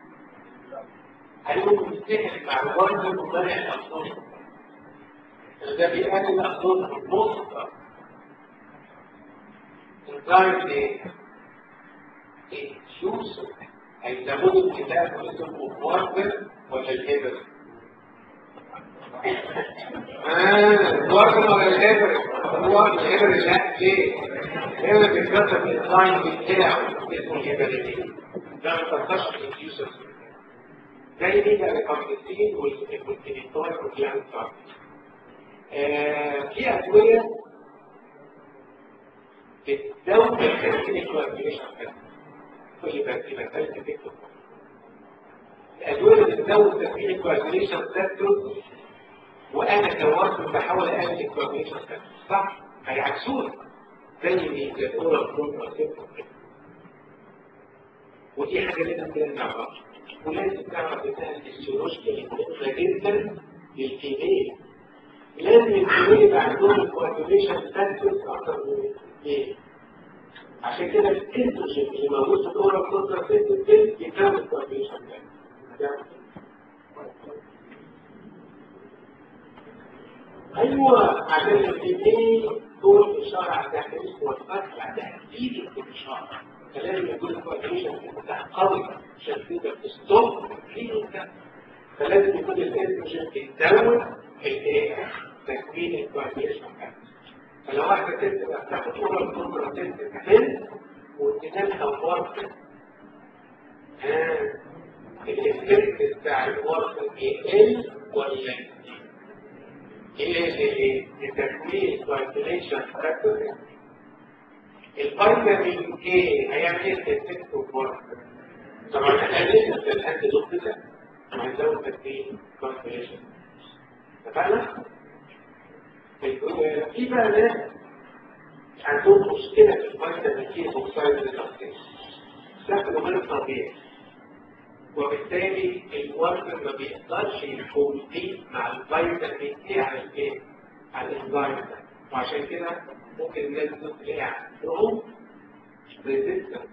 B: هيقوم يتحد مع الوردر ومنع الأخطار ده بيقلل الأخطار في النص الزايد ايه؟ الشوس هيزودوا الكتاب اسمه الوردر ولا الهبر؟ آه الوردر ولا الهبر؟ هو الهبر لا ليه؟ الهبر بيتكتب الديزاين بتاعه اسمه الهبر ده ما تنساش الانفيوسر زي دي ده الكومبلكسين والكليتور والكلام في ادويه بتزود الكالسيوم كوابيليشن كل بكتيريا ثالثه تكتب الادويه اللي بتزود تكوين الكوابيليشن فاكتور وانا كواصل بحاول اقلل الكوابيليشن فاكتور صح هيعكسوني زي مين زي الاورال كونتراسيبتيف ودي حاجه لازم كده نعرفها ولازم تعرف انها الفسيولوجيا مهمه جدا للكيمياء لازم الكيمياء يبقى عندهم الكوابيليشن فاكتورز اكتر من ايه عشان كده الاندروجين اللي موجود في الاورال كونتراسيبتيف يكون الكوابيليشن فاكتورز ايوه عشان الاثنين دول اشاره على التحريف والفتح على تحديد الاشاره فلازم يكون الكواليفيكيشن بتاع قوي عشان تقدر تستوب كلينيكا فلازم يكون الاندروجين بيزود الايه تكوين الكواليفيكيشن فلو واحده ست بتاخد اورال كونتراسيبتيف حلو واديناها ورقه ها الافكت بتاع الورقه بيقل ولا ايه لتكوين كواليفيكيشن فاكتور الفيتامين ايه هيعمل ايه الافكت والورق طبعا احنا لسه في الانتي دوكتيكا هنزود تكوين كواليفيكيشن اتفقنا؟ في بقى ناس عندهم مشكله في الفيتامين كي اوكسايد ريدكتيز شكله غير طبيعي وبالتالي الورد ما بيقدرش يكومبيت مع الفيتامين كي على الايه؟ على الانزيم ده وعشان كده ممكن الناس تلاقي عندهم ريزيستنس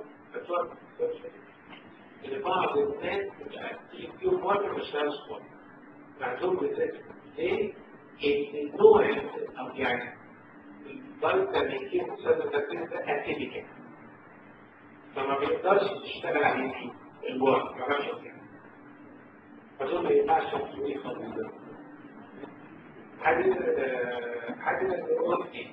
B: ان بعض الناس مش عارفين فيهم ورد ما اشتغلش ورد عندهم ريزيستنس ليه؟ ان النوع او يعني الفيتامين كي مسدس ده اتيبيكال فما بيقدرش يشتغل عليه فيه الوقت ما كانش كده فدول ما ينفعش تسويه خالص ده حاجه حاجه الوقت دي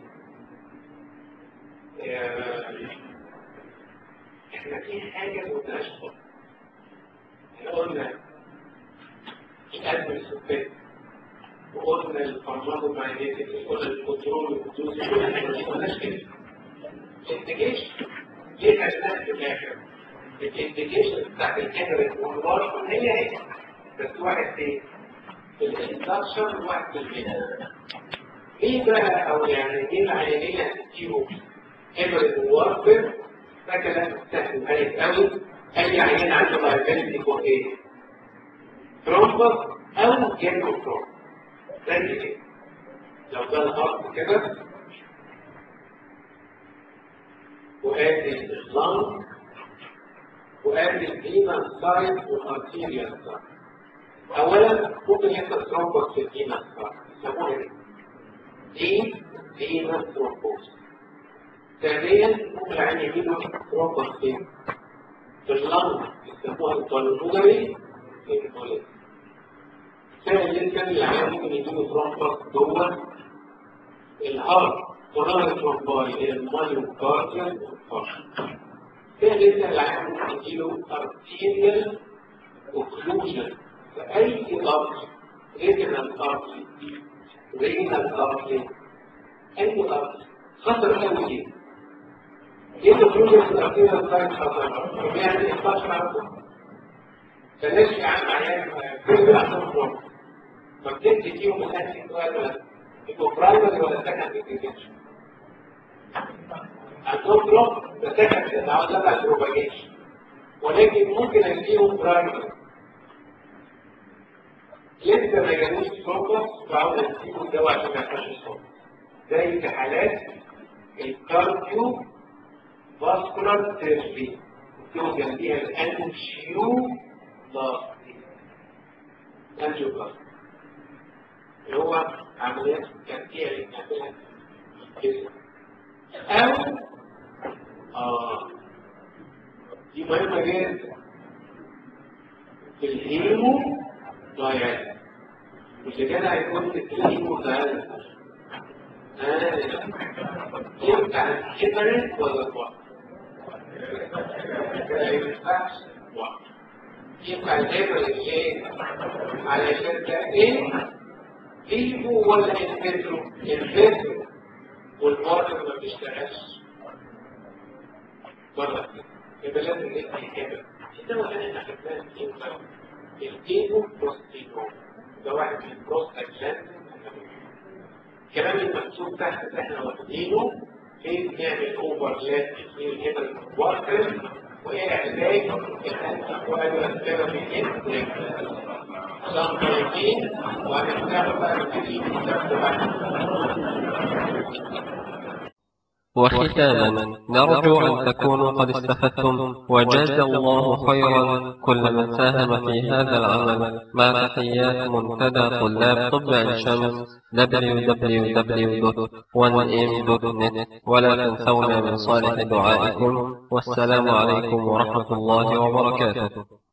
B: احنا في حاجه ما قلناش خالص احنا قلنا القلب السكري وقلنا الفرماكو ماينيتك وقلنا الكنترول والكنترول ما قلناش كده الانتجيشن ليه خدناها في الاخر الانديكيشن بتاعت الكاميرا والوارد هي هي بس واحد ايه الاندكشن واحد بالبيت ايه بقى او يعني ايه العينيه هتديله كاميرا والوارد ده كلام سهل باين قوي اي عيان عنده لايبيلتي يكون ايه ترومبس او جيرمو ترومب زي ايه لو ده الارض كده وادي اللنج وقال الفينا سايد والارتيريال سايد اولا ممكن يحصل ترومبوس في الفينا سايد يسموها ايه؟ دي فينا ترومبوس ثانيا ممكن العين يجيله ترومبس فين؟ في اللنج يسموها البلمونري امبوليزم ثالثا العين ممكن يجيله ترومبس جوه الهارت ونهر ترومباي هي المايوكارديال ثالثا العين ممكن يجيله ارتيريال اوكلوجن في اي ارض ريتنال ارض رينال ارض اي ارض خطر قوي دي ايه الاوكلوجن في الارتيريال سايت خطر يعني الطاش عنده بلاش يا عم عيان كل عندهم فوق ما بتدي فيهم الانتي ولا يبقوا برايمري ولا سكندري ديتكشن عندهم دروب ده سكندري ده عاوز ابعد البروباجيشن ولكن ممكن اديهم برايمري لسه ما جالوش فوكس فعاوز اديهم دواء عشان ما يحصلش صوت زي في حالات الكارديو فاسكولار ثيرابي مكتوب جنبيها الانجيو لاستي انجيو لاستي اللي هو عمليات تركية اللي بنعملها في الجسم أو آه دي مهمة جدا في الهيمو ضايعات مش كده هيكون في الهيمو ضايعات آه ينفع الهيبرين ولا الوقت؟ ما ينفعش الوقت ينفع الهيبرين ليه؟ علشان ده ايه؟ فيفو ولا الفيترو الفيترو والماركر ما بيشتغلش بره يبقى لازم ندي كده ده هو اللي احنا خدناه في الفيفو بروستينو ده واحد من البروستاجلاند الكلام المكتوب تحت اللي احنا واخدينه كيف نعمل اوفرلاب بين الهيبر والماركر وعلاج الانتي كواجولانت ثيرابي ان صنفين وهنستخدم بقى نبتدي
A: وختاما نرجو أن تكونوا قد استفدتم وجاز الله خيرا كل من ساهم في هذا العمل مع تحيات منتدى طلاب طب عين شمس www.1m.net ولا تنسونا من صالح دعائكم والسلام عليكم ورحمة الله وبركاته